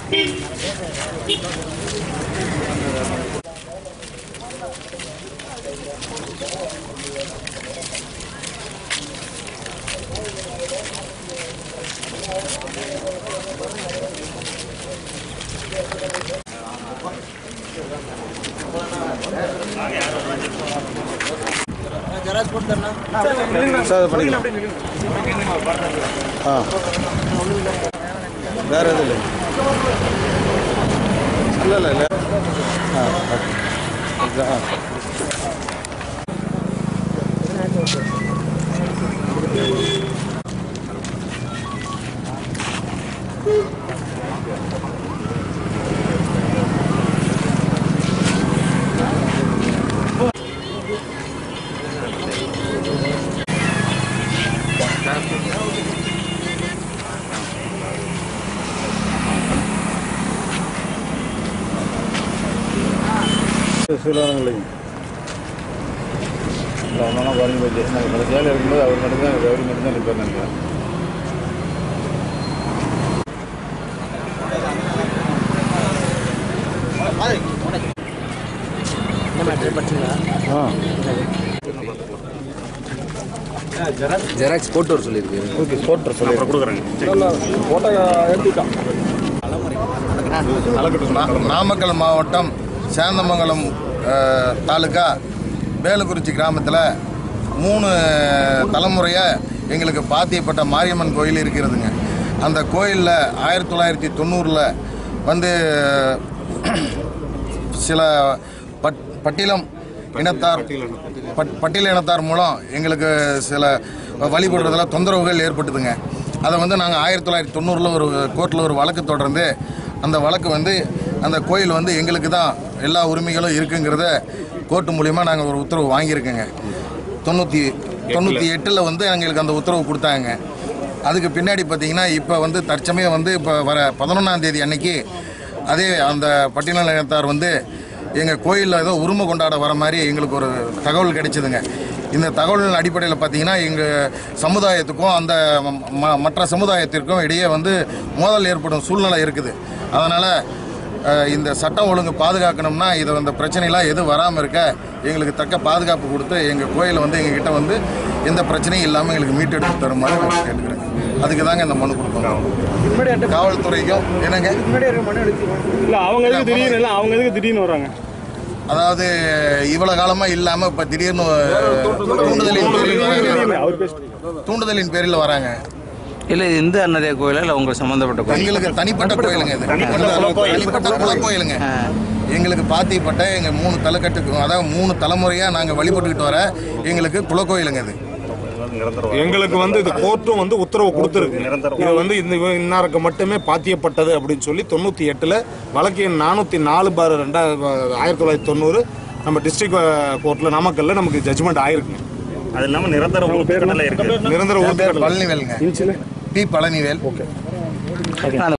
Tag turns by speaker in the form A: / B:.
A: Sir பண்ணிக்கலாம் ஆ வேறு எதுவும் இல்லை இல்லை இல்லை இல்லை ஆ ஓகே ஆ சூழலங்களையும் இல்லை ஒன்றா குறைஞ்சி போச்சு நாங்கள் கடைசியால் இருக்கும்போது அவர் மட்டும்தான் கௌரி மட்டும்தான் நிற்பார் நினைக்கிறேன் ஆ
B: ஜெராக்ஸ் போட்டு வர சொல்லியிருக்கு
A: ஓகே போட்டு சொல்லி
C: நா- நாமக்கல் மாவட்டம் சேந்தமங்கலம் அஹ், தாலுக்கா வேலுக்குறிச்சி கிராமத்தில் மூணு தலைமுறையாக எங்களுக்கு பாத்தியப்பட்ட மாரியம்மன் கோயில் இருக்கிறதுங்க அந்த கோயிலில் ஆயிரத்தி தொள்ளாயிரத்தி தொண்ணூறில் வந்து சில பட் பட்டியலம் இனத்தார் பட் பட்டியல இனத்தார் மூலம் எங்களுக்கு சில வழிபடுறதுல தொந்தரவுகள் ஏற்பட்டுதுங்க அதை வந்து நாங்கள் ஆயிரத்தி தொள்ளாயிரத்தி தொண்ணூறில் ஒரு கோர்ட்டில் ஒரு வழக்கு தொடர்ந்து அந்த வழக்கு வந்து அந்த கோயில் வந்து எங்களுக்கு தான் எல்லா உரிமைகளும் இருக்குங்கிறத கோர்ட்டு மூலிமா நாங்கள் ஒரு உத்தரவு வாங்கியிருக்கோங்க தொண்ணூற்றி தொண்ணூற்றி எட்டில் வந்து எங்களுக்கு அந்த உத்தரவு கொடுத்தாங்க அதுக்கு பின்னாடி பார்த்தீங்கன்னா இப்போ வந்து தற்சமயம் வந்து இப்போ வர பதினொன்றாம் தேதி அன்னைக்கு அதே அந்த பட்டியல இனத்தார் வந்து எங்கள் கோயிலில் ஏதோ உரிமை கொண்டாட வர மாதிரி எங்களுக்கு ஒரு தகவல் கிடைச்சிதுங்க இந்த தகவலின் அடிப்படையில் பார்த்தீங்கன்னா எங்கள் சமுதாயத்துக்கும் அந்த ம- மற்ற சமுதாயத்திற்கும் இடையே வந்து மோதல் ஏற்படும் சூழ்நிலை இருக்குது அதனால் இந்த சட்டம் ஒழுங்கு பாதுகாக்கணும்னா இதை இந்த பிரச்சனைலாம் எதுவும் வராமல் இருக்க எங்களுக்கு தக்க பாதுகாப்பு கொடுத்து எங்கள் கோயிலை வந்து எங்ககிட்ட வந்து எந்த பிரச்சனையும் இல்லாமல் எங்களுக்கு மீட்டெடுத்து தருமாறு நான் கேட்டுக்கிறேன் அதுக்கு தாங்க இந்த மனு கொடுக்கணும் காவல்துறைக்கும் என்னங்க
D: இல்ல அவங்க எதுக்கு திடீர்னு இல்ல அவங்க எதுக்கு திடீர்னு வராங்க
C: அதாவது இவ்வளவு காலமா இல்லாம இப்ப திடீர்னு தூண்டுதலின் பேரில் வராங்க.
D: அவர் பேசிட்டு
C: தூண்டுதலின் பேரில் வராங்க
B: இல்லை இது இந்து அன்னதே கோயிலா இல்லை உங்களுக்கு சம்மந்தப்பட்ட கோயில்
C: எங்களுக்கு தனிப்பட்ட கோயிலுங்க இது தனிப்பட்ட குல கோயிலுங்க எங்களுக்கு பாத்திப்பட்ட எங்க மூணு தலைக்கட்டுக்கு அதாவது மூணு தலைமுறையா நாங்க வழிபட்டுக்கிட்டு வர எங்களுக்கு குலக்கோயிலுங்க இது
E: எங்களுக்கு வந்து இது கோர்ட்டும் வந்து உத்தரவு கொடுத்துருக்கு இது வந்து இந்த இன்னாருக்கு மட்டுமே பாத்தியப்பட்டது அப்படின்னு சொல்லி தொண்ணூற்றி எட்டில் வழக்கு எண் நானூற்றி நாலு பார் ரெண்டா ஆயிரத்தி தொள்ளாயிரத்தி தொண்ணூறு நம்ம டிஸ்ட்ரிக்ட் கோர்ட்டில் நாமக்கல்ல நமக்கு ஜட்ஜ்மெண்ட் ஆயிருக்குங்க
F: அது இல்லாம நிரந்தர உறுப்பினர்ல இருக்கு
E: நிரந்தர
C: என் பேர்
E: உறுப்பினர்
C: பழனிவேலுங்க பி பழனிவேல்
B: அந்த